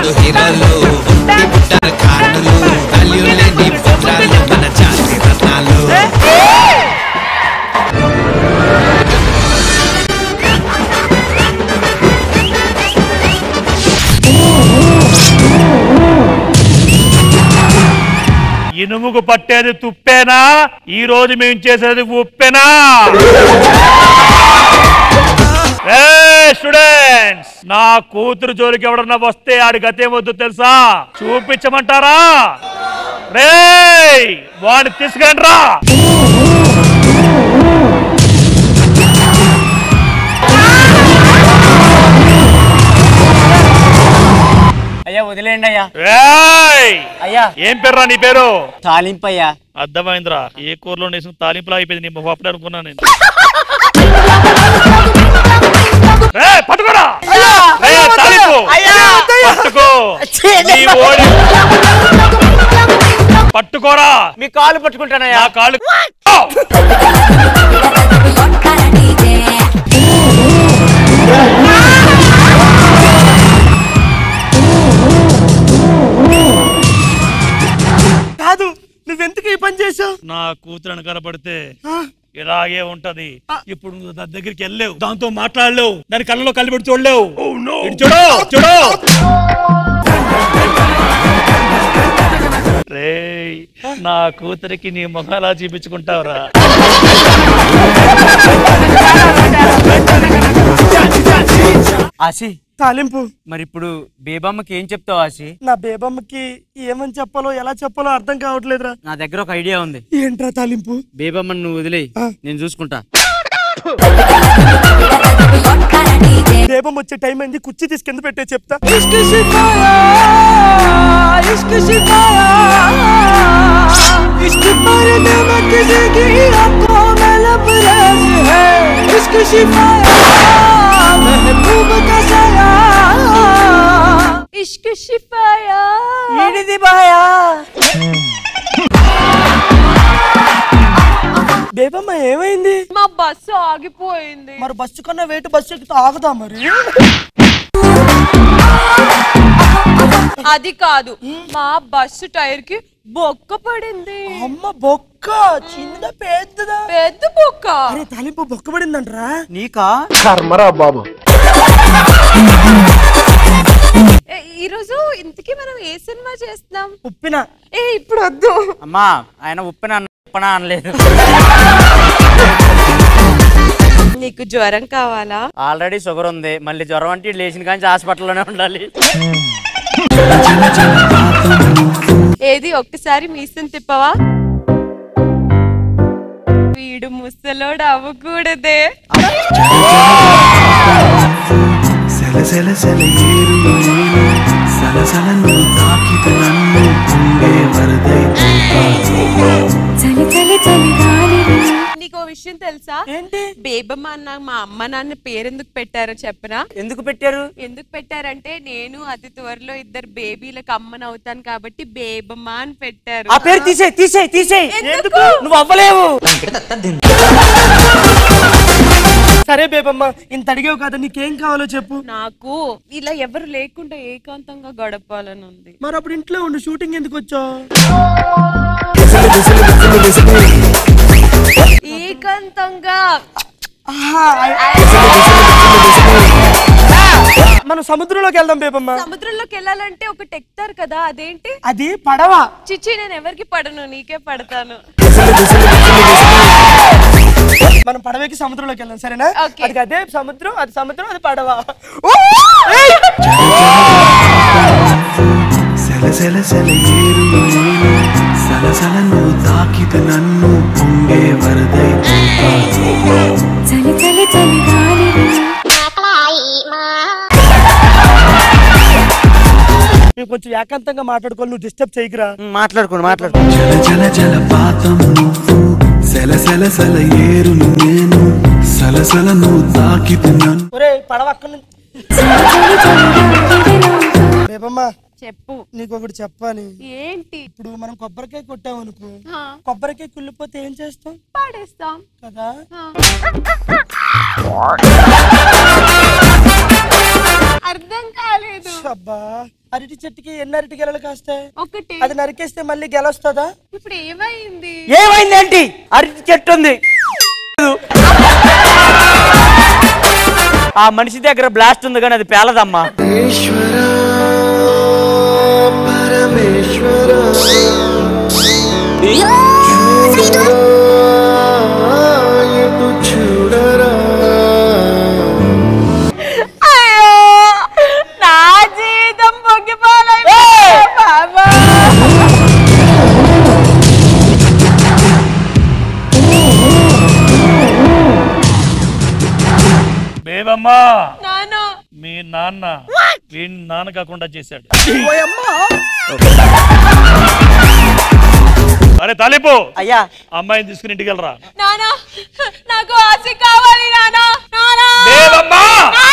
బాలీవుడ్ హీరోలు ఒంటి బుట్టల కార్లు వాల్యూ లేని పత్రాలు మన జాతి రత్నాలు ఇనుముకు పట్టేది తుప్పేనా ఈ రోజు మేము చేసేది ఉప్పేనా స్టూడెంట్స్ నా కూతురు జోలికి ఎవడన్నా వస్తే ఆడి గతే వద్దు తెలుసా చూపించమంటారా రే వాడిని తీసుకురండి రా అయ్యా వదిలేండి అయ్యా రేయ్! అయ్యా ఏం పేరురా నీ పేరు తాలింపు అయ్యా అర్థమైందిరా ఏ కూరలో నేసిన తాలింపులా అయిపోయింది నీ మొప్పడు అనుకున్నా నేను రేయ్, పట్టుకోరా రేయ్, తాలింపు పట్టుకో నీ ఓడి పట్టుకోరా మీ కాలు పట్టుకుంటానయ్యా నా కాళ్ళు కాదు నువ్వెందుకు ఈ పని చేసావు నా కూతురు కనపడితే ఇలాగే ఉంటది ఇప్పుడు నువ్వు దాని దగ్గరికి వెళ్ళలేవు దాంతో మాట్లాడలేవు దాని కళ్ళలో కళ్ళు పెట్టి చూడలేవు ఇటు చూడు చూడు రేయ్ నా కూతురికి నీ ముఖం ఎలా చూపించుకుంటావురా ఆశి తాలింపు మరి ఇప్పుడు బేబమ్మకి ఏం చెప్తావు ఆశి నా బేబమ్మకి ఏమని చెప్పాలో ఎలా చెప్పాలో అర్థం కావట్లేదురా నా దగ్గర ఒక ఐడియా ఉంది ఏంట్రా తాలింపు బేబమ్మని నువ్వు వదిలేయి నేను చూసుకుంటా బేబమ్మ వచ్చే టైం అయింది కుర్చీ తీసుకెందు పెట్టే చెప్తా ఇష్క్ షిఫాయా ఏడిది బాయా బేబమ్మ ఏమైంది మా బస్సు ఆగిపోయింది మరి బస్సు కన్నా వెయిట్ బస్సు ఎక్కితే ఆగుదా మరి అది కాదు మా బస్సు టైర్ కి బొక్క పడింది అమ్మ బొక్క చిన్న పెద్దదా పెద్ద బొక్క అరే తాలింపు బొక్క పడిందంట్రా నీకా ఏ, ఈ రోజు ఇంతకీ మనం ఏ సినిమా చేస్తున్నాం ఉప్పిన ఏ ఇప్పుడు వద్దు అమ్మా ఆయన ఉప్పిన అన్న ఉప్పనా అనలేదు నీకు జ్వరం కావాలా ఆల్రెడీ షుగర్ ఉంది మళ్ళీ జ్వరం అంటే ఈడు లేచిన కానీ హాస్పిటల్లోనే ఉండాలి ఏది ఒక్కసారి మీసం తిప్పవా వీడు ముసలోడు అవ్వకూడదే సెల సెల సెల ఏరు నేను సలసల నువ్వు తాకిత నన్ను పొంగే వరదై చలి చలి చలి గాలివి నీకు ఓ విషయం తెలుసా ఏంటి బేబమ్మ అన్న మా అమ్మ నాన్న పేరెందుకు పెట్టారో చెప్పనా ఎందుకు పెట్టారు ఎందుకు పెట్టారంటే నేను అతి త్వరలో ఇద్దరు బేబీలకు అమ్మని అవుతాను కాబట్టి బేబమ్మ అని పెట్టారు ఆ పేరు తీసేయ్ తీసేయ్ తీసేయ్ ఎందుకు? నువ్వు అవ్వలేవు సరే బేబమ్మ ఇంత అడిగావు కదా నీకేం కావాలో చెప్పు నాకు ఇలా ఎవరు లేకుండా ఏకాంతంగా గడపాలని ఉంది మరి అప్పుడు ఇంట్లో ఉండు షూటింగ్ ఎందుకు వచ్చావు ఏకాంతంగా మనం సముద్రంలోకి వెళ్దాం బేబమ్మ సముద్రంలోకి వెళ్ళాలంటే ఒకటి ఎక్కుతారు కదా అదేంటి అది పడవ చిచ్చి నేను ఎవరికి పడను నీకే పడతాను మనం పడవకి సముద్రంలోకి వెళ్దాం సరేనా Okay. అది అదే సముద్రం అది సముద్రం అది పడవ సెల సెల సెల ఏరు నేను సలసల నువ్వు తాకిత నన్ను పొంగే వరదై చలి చలి చలి గాలివి మేము కొంచెం ఏకాంతంగా మాట్లాడుకోవాలి నువ్వు డిస్టర్బ్ చేయకురా మాట్లాడుకోండి మాట్లాడుకో జల జల జల పాతం నువ్వు సెల సెల సెల ఏరు నేను సలసల నువ్వు తాకిత నన్ను ఒరే పడవ అక్కడ నుంచి బేబమ్మ చెప్పు నీకు ఒకటి చెప్పాలి ఏంటి ఇప్పుడు మనం కొబ్బరికాయ కొట్టాం అనుకో ఆ, కొబ్బరికాయ కుళ్ళిపోతే ఏం చేస్తాం పాడేస్తాం కదా ఆ. అర్థం కాలేదు అబ్బా అరటి చెట్టుకి ఎన్ని అరటి గెలలు కాస్తాయి ఒకటి అది నరికేస్తే మళ్ళీ గెలొస్తుందా ఇప్పుడు ఏమైంది ఏమైందేంటి అరటి చెట్టు ఉంది ఆ మనిషి దగ్గర బ్లాస్ట్ ఉంది కానీ అది పేలదమ్మా నా జీవితం పొంగిపోలే బాబా బేబమ్మా నాన్న మీ నాన్న వీడిని నాన్న కాకుండా చేశాడు అరే తలిపు అయ్యా అమ్మాయిని తీసుకుని ఇంటికి వెళ్ళరా నానా నాకు ఆశ కావాలి నానా నానా బేబమ్మా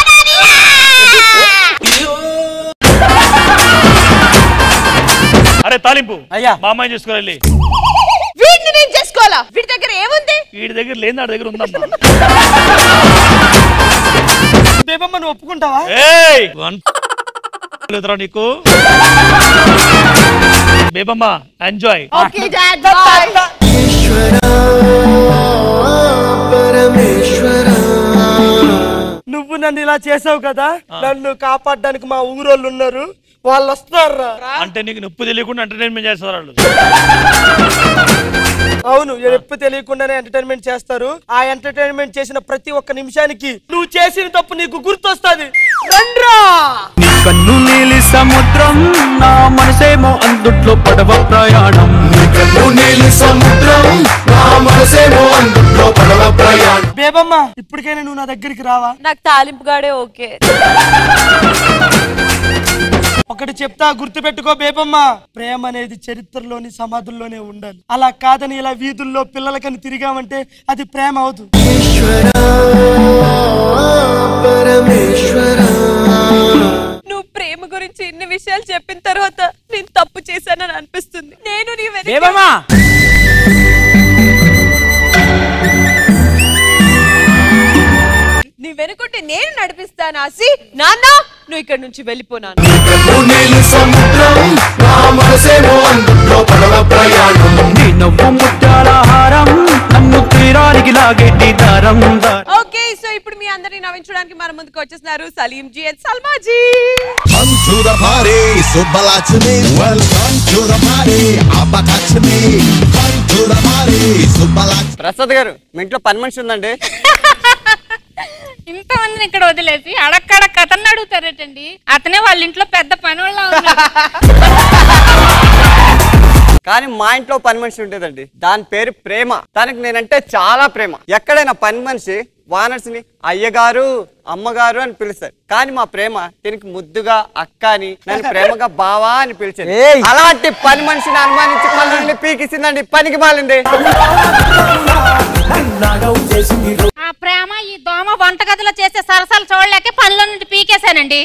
అరే తాలింపు అయ్యా. మా అమ్మాయిని తీసుకుని వీడిని నేను చేసుకోవాలా వీడి దగ్గర ఏముంది వీడి దగ్గర లేని వాడి దగ్గర ఉందమ్మా బేబమ్మ నువ్వు ఒప్పుకుంటావా ఏయ్ వన్ లేదురా నీకు Bebamma enjoy okay dad bye నువ్వు నన్ను ఇలా చేసావు కదా నన్ను కాపాడడానికి మా ఊరోళ్ళు ఉన్నారు వాళ్ళు వస్తారా అంటే నీకు నొప్పి తెలియకుండా ఎంటర్టైన్మెంట్ చేస్తారు వాళ్ళు అవును ఎప్పు తెలియకుండానే ఎంటర్టైన్మెంట్ చేస్తారు ఆ ఎంటర్టైన్మెంట్ చేసిన ప్రతి ఒక్క నిమిషానికి నువ్వు చేసిన తప్పు నీకు గుర్తొస్తుంది రండ్రా నీ కన్ను నీలి సముద్రం నా మనసేమో అందుట్లో పడవ ప్రయాణం నీ కన్ను నీలి సముద్రం నా మనసేమో అందుట్లో పడవ ప్రయాణం బేబమ్మ ఇప్పటికైనా నువ్వు నా దగ్గరికి రావా నాకు తాలింపుగాడే ఓకే ఒకటి చెప్తా గుర్తుపెట్టుకో బేబమ్మ ప్రేమ అనేది చరిత్రలోని సమాధుల్లోనే ఉండాలి అలా కాదని ఇలా వీధుల్లో పిల్లలకని తిరిగామంటే అది ప్రేమ అవదు నువ్వు ప్రేమ గురించి ఇన్ని విషయాలు చెప్పిన తర్వాత నేను తప్పు చేశానని అనిపిస్తుంది నేను నీ వెనక బేబమ్మా నీ వెనుకుంటే నేను నడిపిస్తాను ఆసి నాన్న నువ్వు ఇక్కడ నుంచి వెళ్ళిపోనాను కన్ను నీలి సముద్రం నా మనసేమో అందుట్లో పడవ ప్రయాణం నీ నవ్వు ముత్యాల హారం నన్ను తీరానికి లాగేటి దారం దారం ఓకే సో ఇప్పుడు మీ అందరిని నవ్వించడానికి మన ముందుకు వచ్చేస్తున్నారు Salim ji and Salma ji Come to the party, Subbalachmi. Welcome to the party, Abakachmi. Come to the party, Subbalachmi. Prasad garu మీ ఇంట్లో పని మనిషి ఉందండి ఇంతమందిని ఇక్కడ వదిలేసి అడక్కడక్క అతన్ని అడుగుతారేటండి అతనే వాళ్ళ ఇంట్లో పెద్ద పని వాళ్ళ ఉన్నాడు కానీ మా ఇంట్లో పని మనిషి ఉండేదండి దాని పేరు ప్రేమ దానికి నేనంటే చాలా ప్రేమ ఎక్కడైనా పని మనిషి వానర్స్ ని అయ్యగారు అమ్మగారు అని పిలుస్తారు కానీ మా ప్రేమ దీనికి ముద్దుగా అక్క అని నన్ను ప్రేమగా బావా అని పిలిచేది అలాంటి పని మనిషిని అనుమానించి పనుల్ని పీకిసిందండి పనికి మాలింది ఆ ప్రేమ ఈ దోమ వంటగదిలో చేసే సరసాలు చూడలేక పనిలో నుండి పీకేశానండి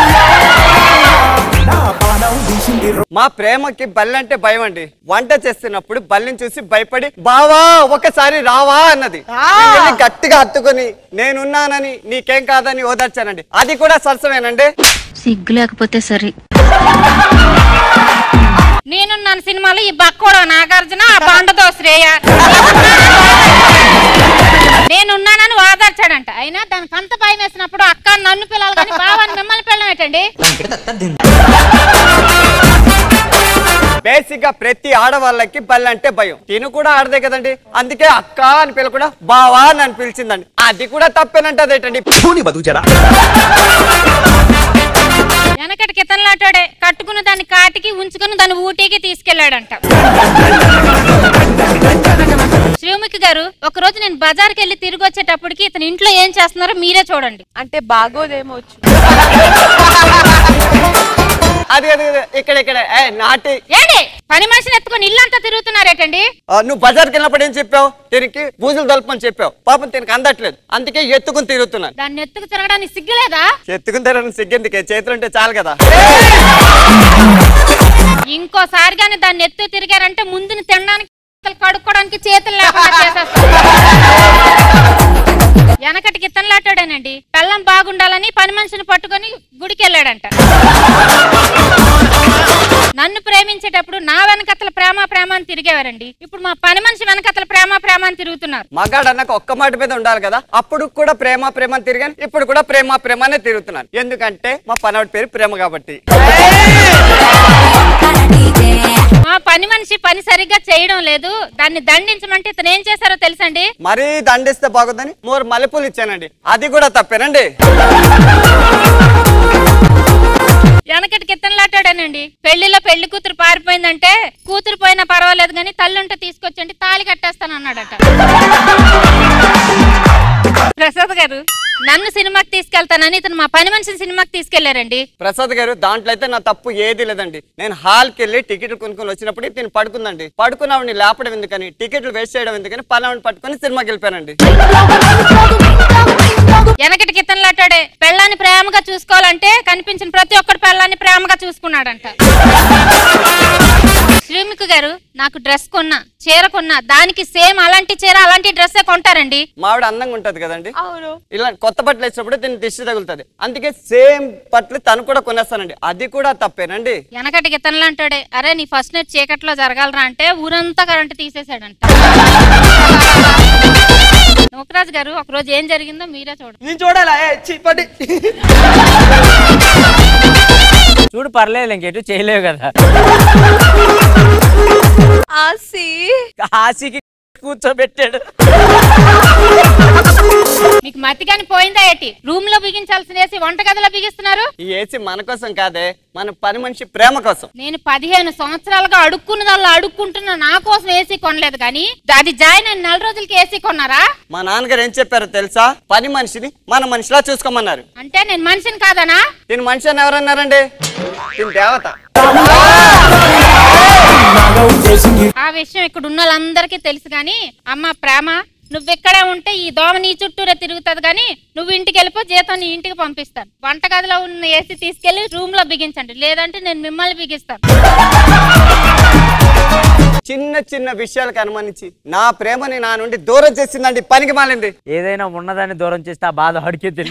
మా ప్రేమకి బల్లి అంటే భయం అండి వంట చేస్తున్నప్పుడు బల్లిని చూసి భయపడి బావా ఒకసారి రావా అన్నది నేను వెళ్ళి గట్టిగా హత్తుకొని నేనున్నానని నీకేం కాదని ఓదార్చానండి అది కూడా సరసమేనండి సిగ్గు లేకపోతే సరే నేనున్నాను సినిమాలో ఈ బక్కోడు నాగార్జున ఆ బండతో శ్రేయ నేనున్నానని వాదార్చాడంట అయినా దానికి అంత భయం వేసినప్పుడు అక్క నన్ను పిల్లలు కానీ బావాని మిమ్మల్ని పిల్లమేటండి బేసిక్ గా ప్రతి ఆడవాళ్ళకి బల్లి అంటే భయం తిను కూడా ఆడదే కదండి అందుకే అక్క అని పిలకుండా బావా అని అని పిలిచిందండి అది కూడా తప్పేనంటదేటండి వెనకటి కితన్లాటాడే కట్టుకున్న దాన్ని కాటికి ఉంచుకుని దాన్ని ఊటీకి తీసుకెళ్లాడంట శ్రీముఖి గారు ఒక రోజు నేను బజార్కి వెళ్ళి తిరిగి వచ్చేటప్పటికి ఇతను ఇంట్లో ఏం చేస్తున్నారో మీరే చూడండి అంటే బాగోదేమో వచ్చు అది అది అది, ఇక్కడ ఇక్కడ ఏ నాటి ఏంటి పని మనిషిని ఎత్తుకొని ఇల్లంతా తిరుగుతున్నారేటండి ఆ, నువ్వు బజార్కి వెళ్ళినప్పుడు ఏం చెప్పావు దీనికి బూజులు దొలపని చెప్పావు పాపం దీనికి అందట్లేదు అందుకే ఎత్తుకుని తిరుగుతున్నాను దాన్ని ఎత్తుకు తిరగడానికి సిగ్గులేదా ఎత్తుకుని తిరగని సిగ్గెందుకే చేతులు ఉంటే చాలు కదా ఇంకోసారి కానీ దాన్ని ఎత్తు తిరిగారంటే ముందుని తినడానికి కడుక్కోవడానికి చేతులు లేకుండా చేసేస్తాను వెనకటికి గిత్తనలాటాడానండి పెళ్ళం బాగుండాలని పని మనిషిని పట్టుకొని గుడికి వెళ్ళాడంట నన్ను ప్రేమించేటప్పుడు నా వెనకతల ప్రేమ ప్రేమ అని తిరిగేవారండి ఇప్పుడు మా పని మనిషి వెనకతల ప్రేమ ప్రేమ అని తిరుగుతున్నారు మగాడు అన్నాక ఒక్క మాట మీద ఉండాలి కదా అప్పుడు కూడా ప్రేమ ప్రేమ అని తిరిగాను ఇప్పుడు కూడా ప్రేమ ప్రేమ అనే తిరుగుతున్నాను ఎందుకంటే మా పనవాడి పేరు ప్రేమ కాబట్టి మా పని మనిషి పని సరిగ్గా చేయడం లేదు దాన్ని దండించమంటే ఇతను ఏం చేశారో తెలుసండి మరీ దండిస్తే బాగుందని మూడు మల్లెపూలు ఇచ్చానండి అది కూడా తప్పేనండి వెనకటి కిత్తనలాటాడానండి పెళ్లిలో పెళ్లి కూతురు పారిపోయిందంటే కూతురు పోయినా పర్వాలేదు కానీ తల్లుంటే తీసుకొచ్చండి తాళి కట్టేస్తాను అన్నాడట ప్రసాద్ గారు నన్ను సినిమాకి తీసుకెళ్తానని ఇతను మా పని మనిషిని సినిమాకి తీసుకెళ్లారండి ప్రసాద్ గారు దాంట్లో అయితే నా తప్పు ఏది లేదండి నేను హాల్కి వెళ్ళి టికెట్లు కొనుక్కొని వచ్చినప్పుడు నేను పడుకుందండి పడుకున్నావిని లేపడం ఎందుకని టికెట్లు వేస్ట్ చేయడం ఎందుకని పలావిని పట్టుకొని సినిమాకి వెళ్ళిపోయానండి వెనకటి కిత్తనలాటాడే పెళ్ళాన్ని ప్రేమగా చూసుకోవాలంటే కనిపించిన ప్రతి ఒక్కడు పెళ్ళాన్ని ప్రేమగా చూసుకున్నాడంట శ్రీమికు గారు నాకు డ్రెస్ కొన్నా చీర కొన్నా దానికి సేమ్ అలాంటి చీర అలాంటి డ్రెస్సే కొంటారండి మావిడ అందంగా ఉంటది కదండి అవును ఇలా కొత్త బట్టలు వేసినప్పుడు దీన్ని దిష్టి తగులుతుంది అందుకే సేమ్ బట్టలు తను కూడా కొనేస్తానండి అది కూడా తప్పేనండి వెనకటి గిత్తనలు అంటాడే అరే నీ ఫస్ట్ నైట్ చీకట్లో జరగాలరా అంటే ఊరంతా కరెంట్ తీసేశాడంట నూకరాజు గారు ఒక రోజు ఏం జరిగిందో మీరే చూడండి నేను చూడాలా ఏ, ఛీ, పడి చూడు పర్లేదు ఇంకెటు చేయలేవు కదా ఆసి ఆశకి కూర్చోబెట్టాడు మీకు మతిగాని పోయిందా ఏటి రూమ్ లో బిగించాల్సిన వేసి వంటగదిలో బిగిస్తున్నారు ఈ ఏసీ మన కోసం కాదే మన పని మనిషి ప్రేమ కోసం నేను పదిహేను సంవత్సరాలుగా అడుక్కున్నదల్లా అడుక్కుంటున్న నా కోసం ఏసీ కొనలేదు కానీ అది జాయిన్ అయిన నెల రోజులకి ఏసీ కొన్నారా మా నాన్నగారు ఏం చెప్పారో తెలుసా పని మనిషిని మన మనిషిలా చూసుకోమన్నారు అంటే నేను మనిషిని కాదనా దీని మనిషి అని ఎవరన్నారండి దీని దేవత ఆ విషయం ఇక్కడ ఉన్న వాళ్ళందరికీ తెలుసు కానీ అమ్మ ప్రేమ నువ్వు ఇక్కడే ఉంటే ఈ దోమ నీ చుట్టూరే తిరుగుతుంది కానీ నువ్వు ఇంటికి వెళ్ళిపో జీతం నీ ఇంటికి పంపిస్తాను వంటగదిలో ఉన్న ఏసీ తీసుకెళ్లి రూమ్ లో బిగించండి లేదంటే నేను మిమ్మల్ని బిగిస్తాను చిన్న చిన్న విషయాలకు అనుమానించి నా ప్రేమని నా నుండి దూరం చేసిందండి పనికి మాలింది ఏదైనా ఉన్నదాన్ని దూరం చేస్తే ఆ బాధ అడిగే తెలుసు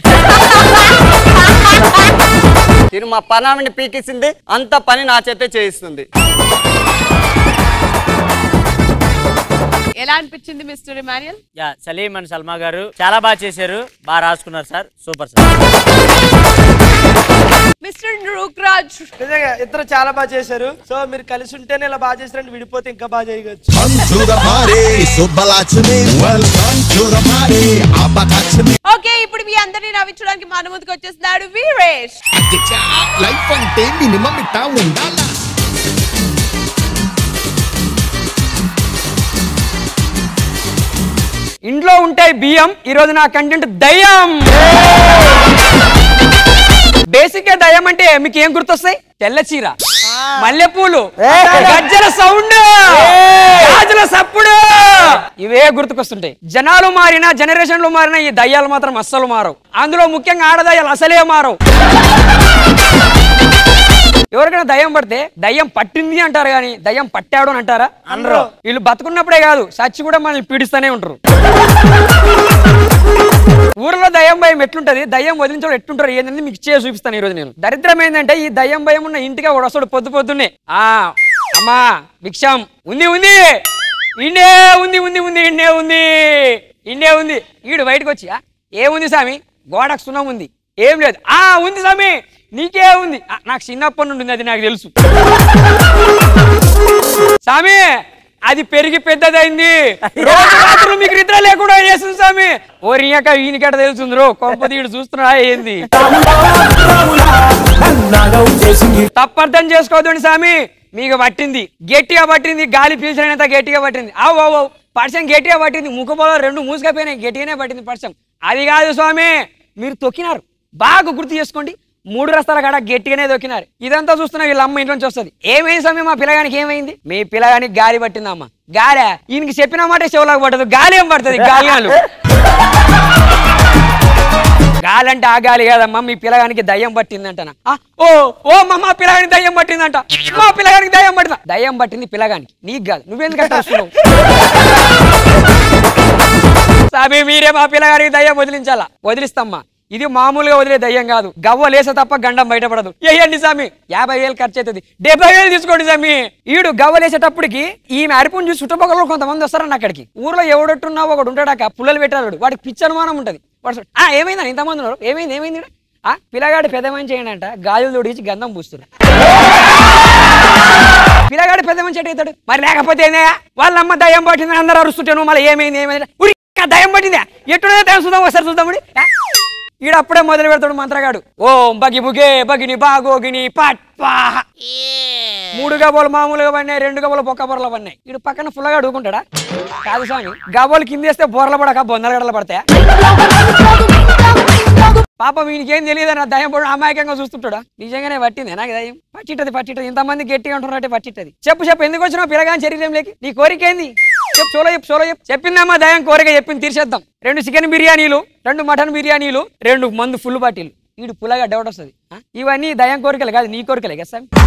తిను మా పనామిని పీకేసింది అంత పని నా చేతే చేయిస్తుంది ఎలా అనిపించింది mister Emmanuel yeah Salim and Salma garu చాలా బాగా చేశారు బాగా రాసుకున్నారు సార్ సూపర్ సార్ మిస్టర్ నృక్రాజ్ నిజంగా ఇద్దరు చాలా బాగా చేశారు సో మీరు కలిసి ఉంటేనే ఇలా బాగా చేశారంటే విడిపోతే ఇంకా బాగా చేయవచ్చు Come to the party, Subbalachmi. Welcome to the party, Abakachmi. Okay ఇప్పుడు మీ అందరినీ నవ్వించడానికి మన ముందుకు వచ్చేస్తున్నాడు వీరేష్ అచ్చచ్చా, లైఫ్ అంటే మినిమం ఇట్టా ఉండాలా ఇంట్లో ఉంటాయి బియ్యం ఈ రోజు నా కంటెంట్ దయ్యం బేసిక్ గా దయ్యం అంటే మీకు ఏం గుర్తొస్తాయి తెల్ల చీర మల్లెపూలు గజ్జల సౌండ్ గాజుల సప్పుడు ఇవే గుర్తుకొస్తుంటాయి జనాలు మారినా జనరేషన్లు మారినా ఈ దయ్యాలు మాత్రం అస్సలు మారవు అందులో ముఖ్యంగా ఆడదయ్యాలు అసలే మారవు ఎవరికైనా దయ్యం పడితే దయ్యం పట్టింది అంటారు కానీ దయ్యం పట్టాడు అని అంటారా అనరు వీళ్ళు బతుకున్నప్పుడే కాదు సచ్చి కూడా మనల్ని పీడిస్తూనే ఉంటారు ఊర్లో దయ్యం భయం ఎట్లుంటది దయ్యం వదిలించడం ఎట్లుంటారు ఏంటంటే మీకు చేసి చూపిస్తాను ఈ రోజు నేను దరిద్రం ఏంటంటే ఈ దయ్యం భయం ఉన్న ఇంటికి ఒకడు వస్తాడు పొద్దు పొద్దున్నే ఆ అమ్మా భిక్షం ఉంది ఉంది ఇండే ఉంది ఉంది ఉంది ఇండే ఉంది ఇండే ఉంది ఈడు బయటకు వచ్చి "ఆ, ఏముంది సామి గోడకు సున్నం ఉంది ఏం లేదు ఆ ఉంది సామి నీకే ఉంది "ఆ, నాకు చిన్నప్పటి నుండి ఉంది అది నాకు తెలుసు సామి అది పెరిగి పెద్దదైంది రోజు రాత్రులు మీకు నిద్ర లేకుండా చేస్తుంది స్వామి ఓ రియక ఈయనకట తెలుస్తుంది రో కొంపది వీడు చూస్తున్నా ఏంది తప్పర్థం చేసుకోవద్దండి స్వామి మీకు పట్టింది గట్టిగా పట్టింది గాలి పీల్చలేనంత గట్టిగా పట్టింది అవు అవు అవు పర్సం గట్టిగా పట్టింది ముఖపోలో రెండు మూసుకపోయినాయి గట్టిగానే పట్టింది పర్సం అది కాదు స్వామి మీరు తొక్కినారు బాగా గుర్తు చేసుకోండి మూడు రస్తాల కాడ గట్టిగానే దొక్కినారు ఇదంతా చూస్తున్నా వీళ్ళ అమ్మ ఇంట్లో నుంచి వస్తుంది ఏమైంది స్వామి మా పిల్లగానికి ఏమైంది మీ పిల్లగానికి గాలి పట్టిందమ్మ గాలి ఈయనకి చెప్పిన మాట చెవులకు పట్టదు గాలి ఏం పడుతుంది గాలియాలు గాలి అంటే ఆ గాలి కాదమ్మా మీ పిల్లగానికి దయ్యం పట్టిందంటనా ఆ, ఓ ఓ మా మా పిల్లగానికి దయ్యం పట్టిందంట మా పిల్లగానికి దయ్యం పట్టిందా దయ్యం పట్టింది పిల్లగానికి నీకు కాదు నువ్వెందుకు అట్లా వస్తున్నావు సామి మీరే మా పిల్లగారికి దయ్యం వదిలించాలా వదిలిస్తామ్మా ఇది మామూలుగా వదిలే దయ్యం కాదు గవ్వ లేస తప్ప గండం బయటపడదు వేయండి సామి యాభై వేలు ఖర్చు అవుతుంది డెబ్బై వేలు తీసుకోండి సామి ఈడు గవ్వ లేసేటప్పటికి ఈమె అరుపుని చూసి చుట్టుపక్కల కొంతమంది వస్తారన్న అక్కడికి ఊర్లో ఎవడట్టున్నా ఒకడు ఉంటాడాక పుల్లలు పెట్టాడు వాడికి పిచ్చి అనుమానం ఉంటుంది వాడు చూడు, ఆ ఏమైందని ఇంతమంది ఉన్నారు ఏమైంది ఏమైంది ఈడ? ఆ పిల్లగాడు పెద్ద మంచి చేయండి గాజులు తోడిచి గంధం పూస్తున్నారు పిల్లగాడు పెద్ద మంచి ఎటు అవుతాడు మరి లేకపోతే ఏందయ్యా? వాళ్ళ అమ్మ దయ్యం పట్టింది అందరూ అరుస్తుంటాను మళ్ళీ ఏమైంది ఏమైంది ఉరి, ఇంకా దయ్యం పట్టిందా ఎట్టునే దయ్యం చూద్దాం ఒకసారి చూద్దాం ఉడి. ఆ? ఈడ అప్పుడే మొదలు పెడతాడు మంత్రగాడు ఓం బగి బుగే బగిని బాగోగిని పట్ పాహ. మూడు గబోలు మామూలుగా పడినాయి రెండు గబోలు పొక్క బొరలు పడినాయి ఇడు పక్కన ఫుల్గా అడుగుకుంటాడా కాదు స్వామి గబోలు కిందేస్తే బొరలు పడక బొందల గడలు పడతాయా పాప వీనికేం తెలియదు నా దయ్యం పడు అమాయకంగా చూస్తుంటాడా నిజంగానే పట్టింది నాకు దయ్యం పట్టిట్టది పట్టిట్టది ఇంతమంది గట్టిగా అంటున్నట్టే పట్టిట్టది చెప్పు చెప్పు ఎందుకు వచ్చినావు పిల్లగాని శరీరంలోకి నీ కోరిక ఏంది చెప్పు సోలో చెప్పు సోలో చెప్పు చెప్పిందమ్మా దయ్యం కోరిక చెప్పింది తీర్చేద్దాం రెండు చికెన్ బిర్యానీలు రెండు మటన్ బిర్యానీలు రెండు మందు ఫుల్ బాటిల్ వీడు పుల్లగా డౌట్ వస్తుంది ఇవన్నీ దయ్యం కోరికలు కాదు నీ కోరికలే కదా స్వామి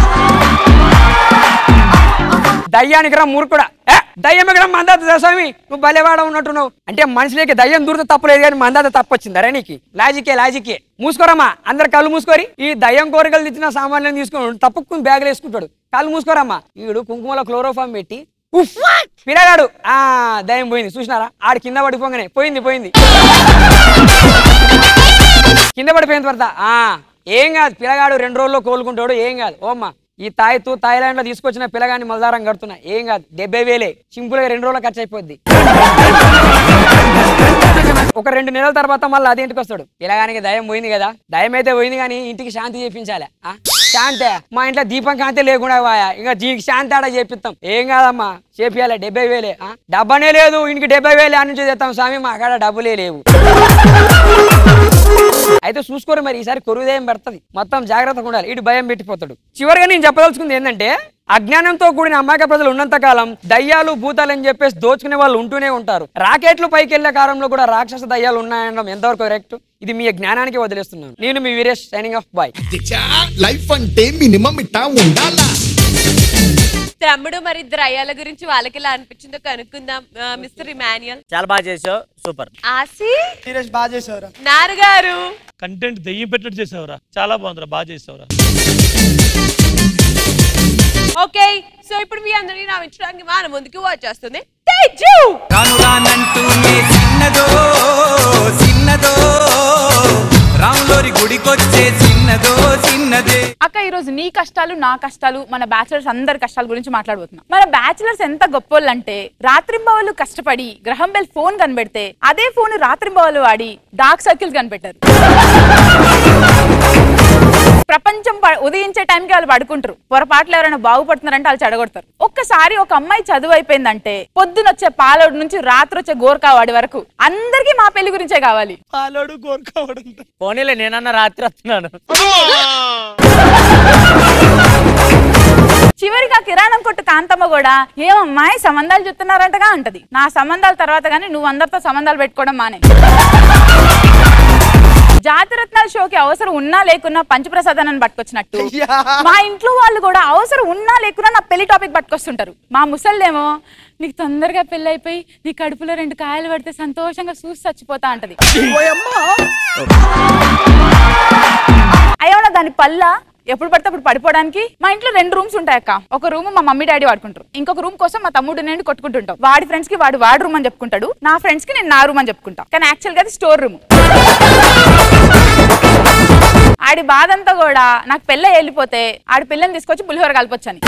దయ్యానికి రా మూర్ఖుడా ఏ, దయ్యం ఎక్కడ మందాత స్వామి నువ్వు బలెవాడ ఉన్నట్టున్నావు అంటే మనిషిలోకి దయ్యం దూరితే తప్పలేదు కానీ మందాత తప్పొచ్చింది అరే నీకు లాజికే లాజికే మూసుకోరమ్మా అందరు కళ్ళు మూసుకొని ఈ దయ్యం కోరికలు తెచ్చిన సామాన్యం తీసుకొని తప్పుకుని బ్యాగులు వేసుకుంటాడు కళ్ళు మూసుకోరమ్మా వీడు కుంకుమలో క్లోరోఫామ్ పెట్టి ఉఫ్ పిల్లగాడు ఆ దయ్యం పోయింది చూసినారా ఆడు కింద పడిపోగానే పోయింది పోయింది కింద పడిపోయిన తర్వాత ఆ ఏం కాదు పిల్లగాడు రెండు రోజుల్లో కోలుకుంటాడు ఏం కాదు ఓమ్మా ఈ తాయితూ థాయిలాండ్ లో తీసుకొచ్చిన పిల్లగాని మలదారం కడుతున్నా ఏం కాదు డెబ్బై వేలే సింపుల్ గా రెండు రోజులు ఖర్చు అయిపోద్ది ఒక రెండు నెలల తర్వాత మళ్ళీ అదేంటికి వస్తాడు పిల్లగానికి దయం పోయింది కదా దయం అయితే పోయింది కానీ ఇంటికి శాంతి చేపించాలి ఆ? శాంతే మా ఇంట్లో దీపం కాంతి లేకుండా పోయా ఇంకా దీనికి శాంతి ఆడ చేపిస్తాం ఏం కాదమ్మా చేపియాలి డెబ్బై వేలే ఆ? డబ్బనే లేదు ఇంటికి డెబ్బై వేలే అని నుంచి తెస్తాం స్వామి మా కాడ డబ్బులే లేవు అయితే చూసుకోరు మరి ఈసారి కొరువుదేయం పెడుతుంది మొత్తం జాగ్రత్తగా ఉండాలి ఇటు భయం పెట్టిపోతాడు చివరిగా నేను చెప్పదలుచుకుంది ఏంటంటే అజ్ఞానంతో కూడిన అమాయక ప్రజలు ఉన్నంత కాలం దయ్యాలు భూతాలు అని చెప్పేసి దోచుకునే వాళ్ళు ఉంటూనే ఉంటారు రాకెట్లు పైకి వెళ్లే కాలంలో కూడా రాక్షస దయ్యాలు ఉన్నాయనడం ఎంతవరకు కరెక్ట్ ఇది మీ జ్ఞానానికి వదిలేస్తున్నాను నేను మీ Veeresh signing off bye life అంటే మినిమం ఇట్టా ఉండాలా తమ్ముడు మరి ఇద్దరు అయ్యాల గురించి వాళ్ళకి ఎలా అనిపించిందో కనుక్కుందాం ఆ, మిస్టర్ ఇమాన్యుయల్ చాలా బాగా చేసావు సూపర్ ఆసి సీరియస్ బాగా చేసేవారా నాన్నగారు కంటెంట్ దెయ్యం పెట్టినట్టు చేసావురా చాలా బాగుందిరా బాగా చేసావురా ఓకే సో ఇప్పుడు మీ అందరినీ నవ్వించడానికి మన ముందుకు వచ్చేస్తుంది తేజు రాను రానంటూనే చిన్నదో చిన్నదో రాములోరి గుడికొచ్చే చిన్నదో చిన్నదే అక్క ఈ రోజు నీ కష్టాలు నా కష్టాలు మన బ్యాచిలర్స్ అందరి కష్టాల గురించి మాట్లాడబోతున్నాం మన బ్యాచిలర్స్ ఎంత గొప్పోళ్ళు అంటే రాత్రింబవళ్ళు కష్టపడి గ్రహం బెల్ ఫోన్ కనిపెడితే అదే ఫోన్ రాత్రింబవళ్ళు వాడి డార్క్ సర్కిల్స్ కనిపెట్టారు ప్రపంచం ప- ఉదయించే టైంకి వాళ్ళు పడుకుంటారు పొరపాట్లు ఎవరైనా బాగుపడుతున్నారంటే వాళ్ళు చెడగొడతారు ఒక్కసారి ఒక అమ్మాయి చదువు అయిపోయిందంటే పొద్దునొచ్చే పాలోడు నుంచి రాత్రి వచ్చే గోర్కా వాడి వరకు అందరికీ మా పెళ్లి గురించే కావాలి పాలోడు కోరుకోవడం పోనీలే నేనన్నా రాత్రి వస్తున్నాను చివరిగా కిరాణం కొట్టు కాంతమ్మ కూడా ఏమమ్మాయి సంబంధాలు చూస్తున్నారంటగా ఉంటది నా సంబంధాల తర్వాత గానీ నువ్వు అందరితో సంబంధాలు పెట్టుకోవడం మానే జాతిరత్నాల షోకి అవసరం ఉన్నా లేకున్నా పంచప్రసాదాన్ని పట్టుకొచ్చినట్టు మా ఇంట్లో వాళ్ళు కూడా అవసరం ఉన్నా లేకున్నా నా పెళ్లి టాపిక్ పట్టుకొస్తుంటారు మా ముసల్దేమో నీకు తొందరగా పెళ్లి అయిపోయి నీ కడుపులో రెండు కాయలు పడితే సంతోషంగా చూసి చచ్చిపోతా అంటది అయ్యో దాని పల్ల ఎప్పుడు పడితే అప్పుడు పడిపోవడానికి మా ఇంట్లో రెండు రూమ్స్ ఉంటాయక్క ఒక రూమ్ మా మమ్మీ డాడీ వాడుకుంటారు ఇంకొక రూమ్ కోసం మా తమ్ముడు నేను కొట్టుకుంటుంటాం వాడి ఫ్రెండ్స్ కి వాడు వాడు రూమ్ అని చెప్పుకుంటాడు నా ఫ్రెండ్స్ కి నేను నా రూమ్ అని చెప్పుకుంటా కానీ యాక్చువల్ గా అది స్టోర్ రూమ్ ఆడి బాధ అంతా కూడా నాకు పెళ్ళ వెళ్ళిపోతే ఆడి పిల్లని తీసుకొచ్చి పులిహోర కలపొచ్చని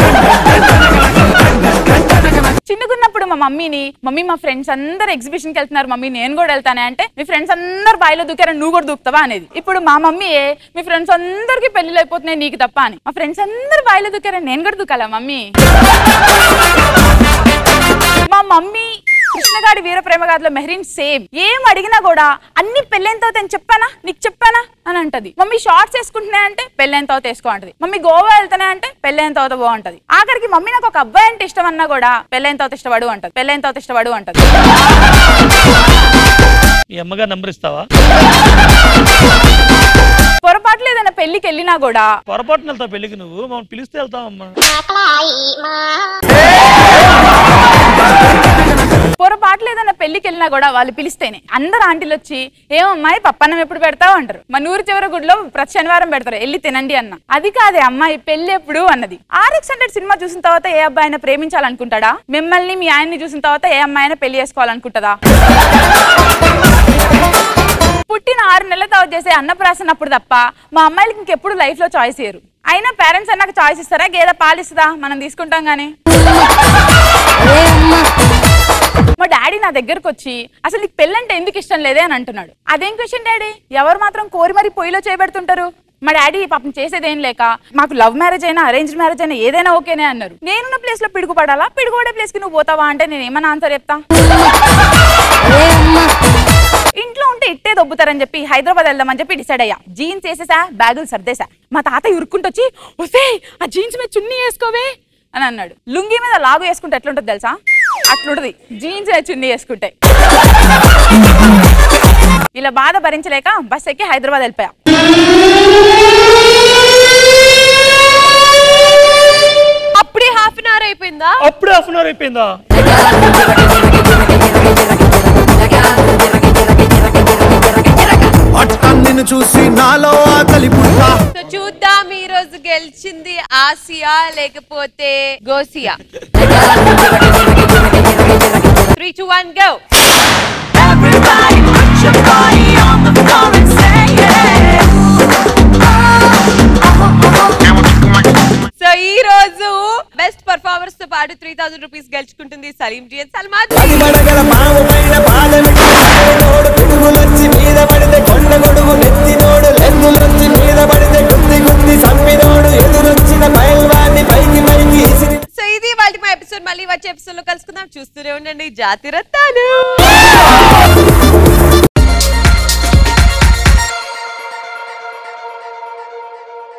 చిన్నగున్నప్పుడు మా మమ్మీని మమ్మీ మా ఫ్రెండ్స్ అందరు ఎగ్జిబిషన్కి వెళ్తున్నారు మమ్మీ నేను కూడా వెళ్తానే అంటే మీ ఫ్రెండ్స్ అందరు బాయిలో దూకారని నువ్వు కూడా దూకుతావా అనేది ఇప్పుడు మా మమ్మీయే మీ ఫ్రెండ్స్ అందరికి పెళ్లిళ్ళు అయిపోతున్నాయి నీకు తప్ప అని మా ఫ్రెండ్స్ అందరు బాయిలో దూకారని నేను కూడా దూకాలా మమ్మీ మా మమ్మీ కృష్ణగాడి వీర ప్రేమగాథలో మెహరీన్ సేమ్ ఏం అడిగినా కూడా అన్ని పెళ్ళైన తర్వాత నేను చెప్పానా నీకు చెప్పానా అని అంటది మమ్మీ షార్ట్స్ వేసుకుంటున్నా అంటే పెళ్ళైన తర్వాత వేసుకో అంటది మమ్మీ గోవా వెళ్తానే అంటే పెళ్ళైన తర్వాత బాగుంటది ఆఖరికి మమ్మీ నాకు ఒక అబ్బాయి అంటే ఇష్టం అన్నా కూడా పెళ్ళైన తర్వాత ఇష్టపడు అంటది పెళ్ళైన తర్వాత ఇష్టపడు అంటది ఈ అమ్మగారు నంబర్ ఇస్తావా పొరపాట్లు ఏదైనా పెళ్లికి వెళ్ళినా కూడా పొరపాటున వెళ్తావు పెళ్ళికి నువ్వు మమ్మల్ని పిలిస్తే వెళ్తావమ్మా పొరపాట్లు ఏదైనా పెళ్లికి వెళ్ళినా కూడా వాళ్ళు పిలిస్తేనే అందరు ఆంటీలు వచ్చి ఏమమ్మాయి పప్పన్నం ఎప్పుడు పెడతావు అంటారు మన ఊరి చివరి గుడిలో ప్రతి శనివారం పెడతారు వెళ్ళి తినండి అన్న అది కాదే అమ్మాయి పెళ్లి ఎప్పుడు అన్నది ఆర్ఎక్స్ హండ్రెడ్ సినిమా చూసిన తర్వాత ఏ అబ్బాయి అయినా ప్రేమించాలనుకుంటాడా మిమ్మల్ని మీ ఆయన్ని చూసిన తర్వాత ఏ అమ్మాయి అయినా పెళ్లి చేసుకోవాలనుకుంటుందా పుట్టిన ఆరు నెలల తర్వాత చేసే అన్నప్రాసన అప్పుడు తప్ప మా అమ్మాయిలకి ఇంకెప్పుడు లైఫ్ లో చాయిస్ ఇయ్యరు అయినా పేరెంట్స్ అన్నాక చాయిస్ ఇస్తారా గేదె పాలిస్తుందా మనం తీసుకుంటాం గానీ మా డాడీ నా దగ్గరకు వచ్చి అసలు నీకు పెళ్ళంటే ఎందుకు ఇష్టం లేదే అని అంటున్నాడు అదేం క్వశ్చన్ డాడీ ఎవరు మాత్రం కోరి మరి పొయ్యిలో చేయబెడుతుంటారు మా డాడీ పాపం చేసేదేం లేక మాకు లవ్ మ్యారేజ్ అయినా అరేంజ్ మ్యారేజ్ అయినా ఏదైనా ఓకేనే అన్నారు నేనున్న ప్లేస్ లో పిడుగుపడాలా పిడుగుపడే ప్లేస్ కి నువ్వు పోతావా అంటే నేను ఏమన్నా ఆన్సర్ చెప్తా ఇంట్లో ఉంటే ఇట్టే దొబ్బుతారని చెప్పి హైదరాబాద్ వెళ్దామని చెప్పి డిసైడ్ అయ్యా జీన్స్ వేసేసా బ్యాగులు సర్దేసా మా తాత ఉరుక్కుంటొచ్చి వస్తే ఆ జీన్స్ మీద చున్నీ వేసుకోవే అని అన్నాడు లుంగి మీద లాగు వేసుకుంటే ఎట్లుంటుంది తెలుసా అట్లుంటది జీన్స్ మీద చున్నీ వేసుకుంటే ఇలా బాధ భరించలేక బస్ ఎక్కి హైదరాబాద్ వెళ్ళిపోయా అప్పుడే హాఫ్ అన్ అవర్ అయిపోయిందా అప్పుడే హాఫ్ అన్ అవర్ అయిపోయిందా నిన్ను చూసి నాలో ఆకలి పుట్టా సో చూద్దాం ఈ రోజు గెలిచింది ఆసియా లేకపోతే గోసియా three two one go so ఈ రోజు బెస్ట్ పర్ఫార్మర్స్ తో పాటు త్రీ థౌసండ్ రూపీస్ గెలుచుకుంటుంది సలీం జీ అండ్ సల్మాన్ పడగల పాము పైన పాదమిటి నోడు పిడుగులొచ్చి మీద పడితే కొండ గొడుగు నెత్తినోడు లెన్నులొచ్చి మీద పడితే గుద్ది గుద్ది సంపినోడు ఎదురొచ్చిన పైల్వాన్ని పైకి పైకి ఇసిరి సో ఇది వాళ్ళ మా ఎపిసోడ్ మళ్ళీ వచ్చే ఎపిసోడ్ లో కలుసుకుందాం చూస్తూనే ఉండండి జాతిరత్త